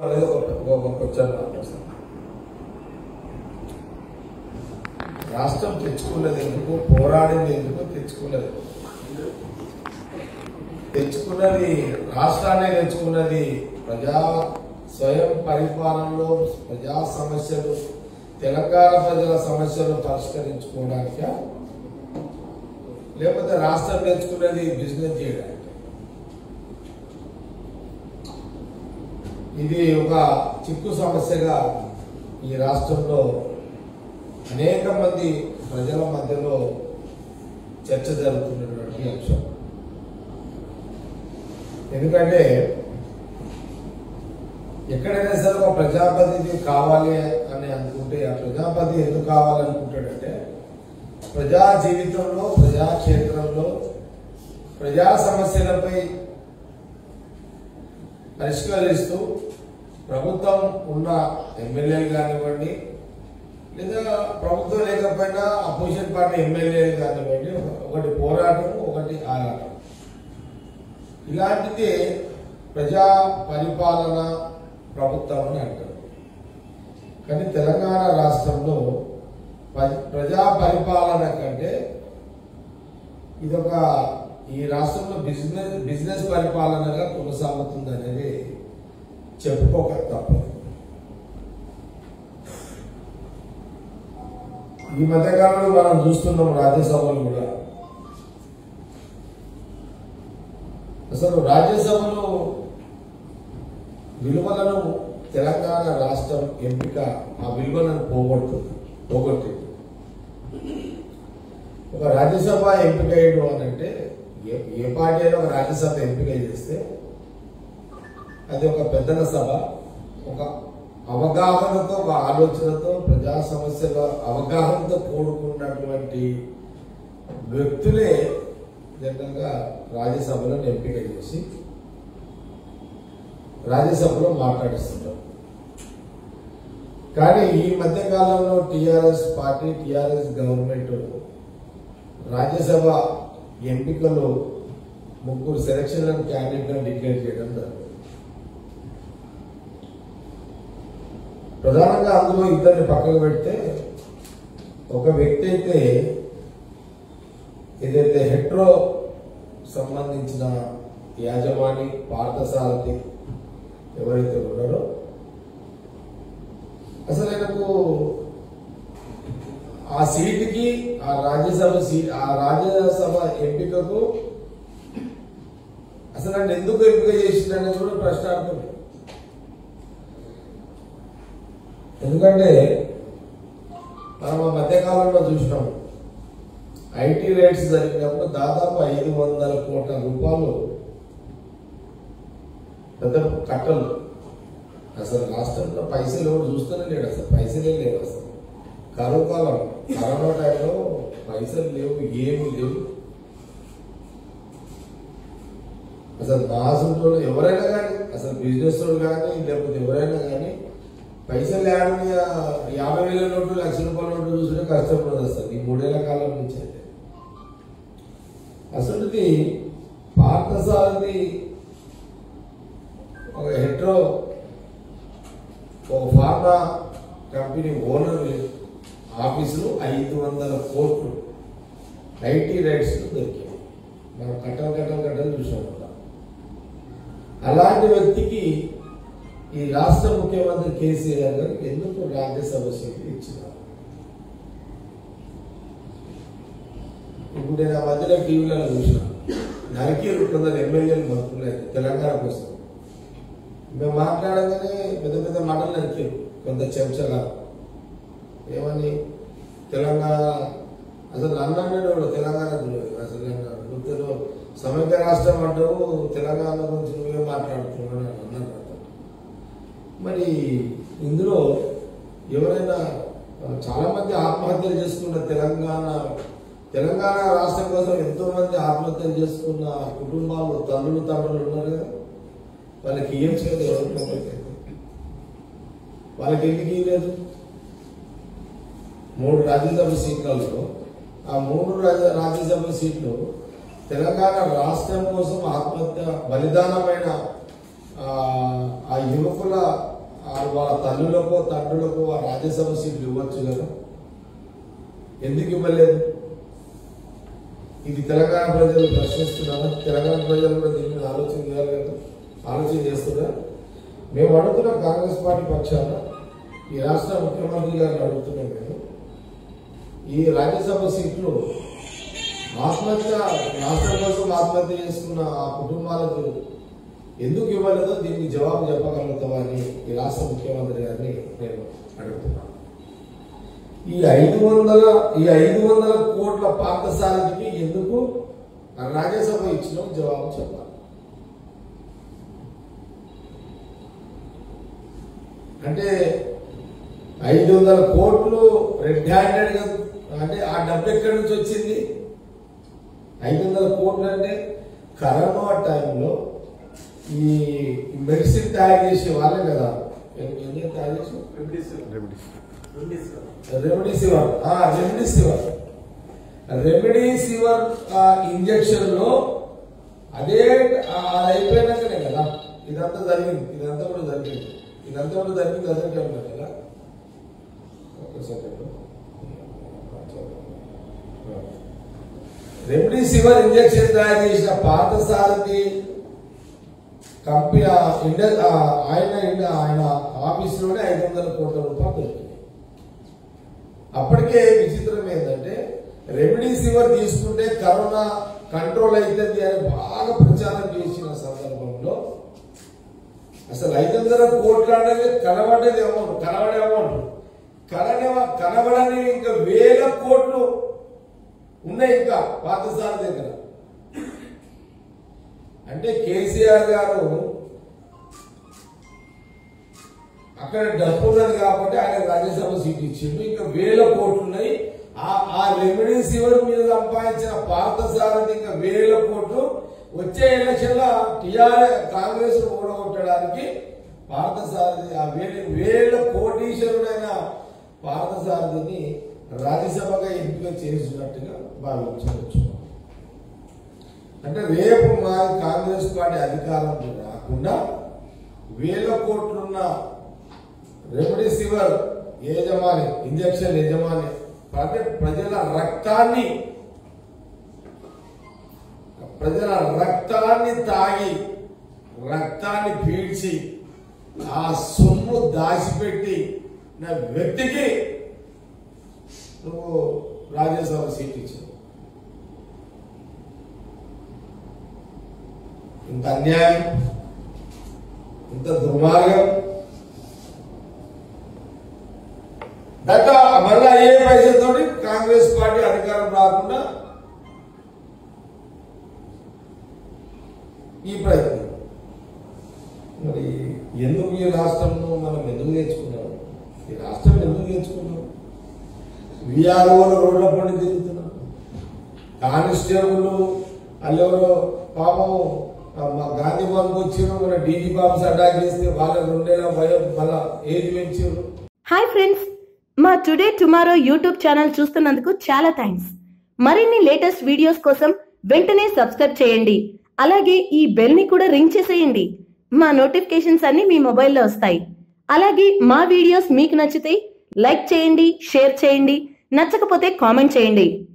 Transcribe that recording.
అనేది ఒక ఒక క్వశ్చన్ నాకు వస్తుంది. రాష్ట్రం తెచ్చుకున్నది ఎందుకు పోరాడింది ఎందుకు తెచ్చుకున్నది తెచ్చుకున్నది రాష్ట్రాన్ని తెచ్చుకున్నది ప్రజా స్వయం పరిపాలనలో ప్రజా సమస్యలు తెలంగాణ ప్రజల సమస్యలు పరిష్కరించుకోవడానిక లేకపోతే రాష్ట్రం తెచ్చుకున్నది బిజినెస్ చేయడానికి ఇది ఒక చిక్కు సమస్యగా ఈ రాష్ట్రంలో అనేక మంది ప్రజల మధ్యలో చర్చ జరుగుతున్నటువంటి అంశం ఎందుకంటే ఎక్కడైనా సరే ఒక ప్రజాప్రతినిధి కావాలి అని అనుకుంటే ఆ ప్రజాపతి ఎందుకు కావాలనుకుంటాడంటే ప్రజా జీవితంలో ప్రజా క్షేత్రంలో ప్రజా సమస్యలపై పరిష్కరిస్తూ ప్రభుత్వం ఉన్న ఎమ్మెల్యేలు కానివ్వండి లేదా ప్రభుత్వం లేకపోయినా అపోజిషన్ పార్టీ ఎమ్మెల్యేలు కానివ్వండి ఒకటి పోరాటం ఒకటి ఆరాటం ఇలాంటిది ప్రజా పరిపాలన ప్రభుత్వం అని అంటారు కానీ తెలంగాణ రాష్ట్రంలో ప- ప్రజా పరిపాలన కంటే ఇదొక ఈ రాష్ట్రంలో బిజినెస్ బిజినెస్ పరిపాలనగా కొనసాగుతుంది అనేది చెప్పుకోక తప్పదు ఈ మధ్యకాలంలో మనం చూస్తున్నాం రాజ్యసభలు కూడా అసలు రాజ్యసభలో విలువలను తెలంగాణ రాష్ట్రం ఎంపిక ఆ విలువలను పోగొడుతుంది పోగొట్టింది ఒక రాజ్యసభ ఎంపిక చేయడం అని అంటే ఏ ఏ పార్టీ అయినా ఒక రాజ్యసభ ఎంపిక చేస్తే అది ఒక పెద్దల సభ ఒక అవగాహనతో ఒక ఆలోచనతో ప్రజా సమస్యల అవగాహనతో కూడుకున్నటువంటి వ్యక్తులే జనరల్గా రాజ్యసభలను ఎంపిక చేసి రాజ్యసభలో మాట్లాడిస్తుంటారు కానీ ఈ మధ్య కాలంలో టిఆర్ఎస్ పార్టీ టిఆర్ఎస్ గవర్నమెంట్ రాజ్యసభ ఎంపికలు ముగ్గురు సెలక్షన్ క్యాండిడేట్ డిక్లేర్ చేయడం జరిగింది ప్రధానంగా అందులో ఇద్దరిని పక్కకు పెడితే ఒక వ్యక్తి అయితే ఏదైతే హెట్రో సంబంధించిన యాజమాని పార్థసారథి ఎవరైతే ఉన్నారో అసలు ఆయనకు ఆ సీటుకి ఆ రాజ్యసభ సీట్ ఆ రాజ్యసభ ఎంపికకు అసలు ఆయన ఎందుకు ఎంపిక చేసిందనేది కూడా ప్రశ్నార్థం ఎందుకంటే మనం ఆ మధ్యకాలంలో చూసినాం ఐటీ రేట్స్ జరిగినప్పుడు దాదాపు ఐదు వందల కోట్ల రూపాయలు పెద్ద కట్టలు అసలు రాష్ట్రంలో పైసలు ఎవరు చూస్తూనే లేడు అసలు పైసలే లేవు అసలు కరువు కాలం కరోనా టైంలో పైసలు లేవు ఏమి లేవు అసలు మాసంలో ఎవరైనా కానీ అసలు బిజినెస్ వాళ్ళు కానీ లేకపోతే ఎవరైనా కానీ పైసలు లేడని యాభై వేల నోట్లు లక్ష రూపాయల నోట్లు చూసుకునే కష్టపడదు అసలు ఈ మూడేళ్ల కాలం నుంచి అయితే అసలుది పార్థసారథి ఒక హెట్రో ఒక ఫార్మా కంపెనీ ఓనర్ ఆఫీసులో ఐదు వందల కోట్లు ఐటీ రైట్స్ దొరికాయి మనం కట్టలు కట్టలు కట్టలు చూసాం కదా అలాంటి వ్యక్తికి ఈ రాష్ట్ర ముఖ్యమంత్రి కేసీఆర్ గారు ఎందుకు రాజ్యసభ సీట్లు ఇచ్చినారు ఇప్పుడు నేను ఆ మధ్యలో టీవీలలో చూసిన నరికేరు కొందరు ఎమ్మెల్యేలు మంత్రులు తెలంగాణ కోసం మేము మాట్లాడగానే పెద్ద పెద్ద మాటలు నరికారు కొంత చెంచలా ఏమని తెలంగాణ అసలు నన్ను అన్నాడు వాడు తెలంగాణ గురించి. అసలు నేను గుర్తులో సమైక్య రాష్ట్రం అంటావు తెలంగాణ గురించి నువ్వే మాట్లాడుతున్నావు అని అన్నాడు నాతో. మరి ఇందులో ఎవరైనా ఆ, చాలా మంది ఆత్మహత్యలు చేసుకున్న తెలంగాణ తెలంగాణ రాష్ట్రం కోసం ఎంతో మంది ఆత్మహత్యలు చేసుకున్న కుటుంబాలు తల్లులు తండ్రులు ఉన్నారు కదా వాళ్ళకి ఏం చేయలేదు ఎవరు మొబైల్ వాళ్ళకి ఎందుకు ఇవ్వలేదు మూడు రాజ్యసభ సీట్లలో ఆ మూడు రాజ్య- రాజ్యసభ సీట్లు తెలంగాణ రాష్ట్రం కోసం ఆత్మహత్య బలిదానమైన ఆ, ఆ యువకుల ఆ వాళ్ళ తల్లులకో తండ్రులకో ఆ రాజ్యసభ సీట్లు ఇవ్వచ్చు కదా ఎందుకు ఇవ్వలేదు ఇది తెలంగాణ ప్రజలు ప్రశ్నిస్తున్నారా తెలంగాణ ప్రజలు కూడా దీని మీద ఆలోచన చేయాలి కదా ఆలోచన చేస్తున్నారా మేము అడుగుతున్నాం కాంగ్రెస్ పార్టీ పక్షాన ఈ రాష్ట్ర ముఖ్యమంత్రి గారిని అడుగుతున్నాం మేము ఈ రాజ్యసభ సీట్లు ఆత్మహత్య రాష్ట్రం కోసం ఆత్మహత్య చేసుకున్న ఆ కుటుంబాలకు ఎందుకు ఇవ్వలేదో దీనికి జవాబు చెప్పగలుగుతావా అని ఈ రాష్ట్ర ముఖ్యమంత్రి గారిని నేను అడుగుతున్నాను ఈ ఐదు వందల ఈ ఐదు వందల కోట్ల పార్థసారథికి ఎందుకు రాజ్యసభ ఇచ్చిన జవాబు చెప్పాలి అంటే ఐదు వందల కోట్లు రెడ్ హ్యాండెడ్ గా అంటే ఆ డబ్బు ఎక్కడి నుంచి వచ్చింది ఐదు వందల కోట్లు అంటే కరోనా టైంలో ఈ మెడిసిన్ తయారు చేసే వాళ్ళే కదా ఎన్ని ఎన్ని తయారు చేసి రెమెడీసివర్ ఆ, రెమెడీసివర్ రెమెడీసివర్ ఆ, ఇంజెక్షన్ లో అదే ఆ, అది అయిపోయినాకనే కదా ఇదంతా జరిగింది ఇదంతా కూడా జరిగింది ఇదంతా కూడా జరిగింది అదే టైంలో కదా ఒక సెకండ్ రెమెడీసివర్ ఇంజెక్షన్ తయారు చేసిన పార్థసారథి కంపెనీ ఆ ఇండియా ఆ, ఆయన ఇండియా- ఆయన ఆఫీసులోనే ఐదు వందల కోట్ల రూపాయలు దొరికింది అప్పటికే విచిత్రం ఏంటంటే రెమెడీసివర్ తీసుకుంటే కరోనా కంట్రోల్ అవుతుంది అని బాగా ప్రచారం చేసిన సందర్భంలో అసలు ఐదు వందల కోట్ల అనేది కనబడేది అమౌంట్ కనబడే అమౌంట్ కనబడే కనబడని ఇంకా వేల కోట్లు ఉన్నాయి ఇంకా పాతసారి దగ్గర అంటే కేసీఆర్ గారు అక్కడ డబ్బు ఉన్నది కాబట్టి ఆయన రాజ్యసభ సీట్ ఇచ్చిండు ఇంకా వేల కోట్లు ఉన్నాయి ఆ ఆ రెమెడీ సివర్ మీద సంపాదించిన పార్థసారథి ఇంకా వేల కోట్లు వచ్చే ఎలక్షన్ లో టిఆర్ కాంగ్రెస్ ఓడగొట్టడానికి పార్థసారథి ఆ వేల వేల కోటీశ్వరుడైన పార్థసారథిని రాజ్యసభగా ఎంపిక చేసినట్టుగా భావించవచ్చు అంటే రేపు మా కాంగ్రెస్ పార్టీ అధికారంలో రాకుండా వేల కోట్లున్న రెమెడీసివర్ యజమాని ఇంజక్షన్ యజమాని ప్రతి ప్రజల రక్తాన్ని ప్రజల రక్తాన్ని తాగి రక్తాన్ని పీల్చి ఆ సొమ్ము దాచిపెట్టి నా వ్యక్తికి నువ్వు రాజ్యసభ సీట్ ఇచ్చావు ఇంత అన్యాయం ఇంత దుర్మార్గం దట్ మళ్ళీ అయ్యే పైసలతోటి కాంగ్రెస్ పార్టీ అధికారం రాకుండా ఈ ప్రయత్నం మరి ఎందుకు ఈ రాష్ట్రంలో మనం ఎందుకు నేర్చుకున్నాం ఈ రాష్ట్రం ఎందుకు నేర్చుకున్నాం విఆర్ఓలు రోడ్ల పడి తిరుగుతున్నాం కానిస్టేబుల్ వాళ్ళెవరో పాపం ఆ, మా గాంధీ భవన్కి వచ్చిన మన డీజీ బాబు అటాక్ చేస్తే వాళ్ళ రెండేళ్ళ భయం మళ్ళా ఏజ్ పెంచారు హాయ్ ఫ్రెండ్స్ మా టుడే టుమారో యూట్యూబ్ ఛానల్ చూస్తున్నందుకు చాలా థ్యాంక్స్ మరిన్ని లేటెస్ట్ వీడియోస్ కోసం వెంటనే సబ్స్క్రైబ్ చేయండి అలాగే ఈ బెల్ ని కూడా రింగ్ చేసేయండి మా నోటిఫికేషన్స్ అన్ని మీ మొబైల్లో వస్తాయి అలాగే మా వీడియోస్ మీకు నచ్చితే లైక్ చేయండి షేర్ చేయండి నచ్చకపోతే కామెంట్ చేయండి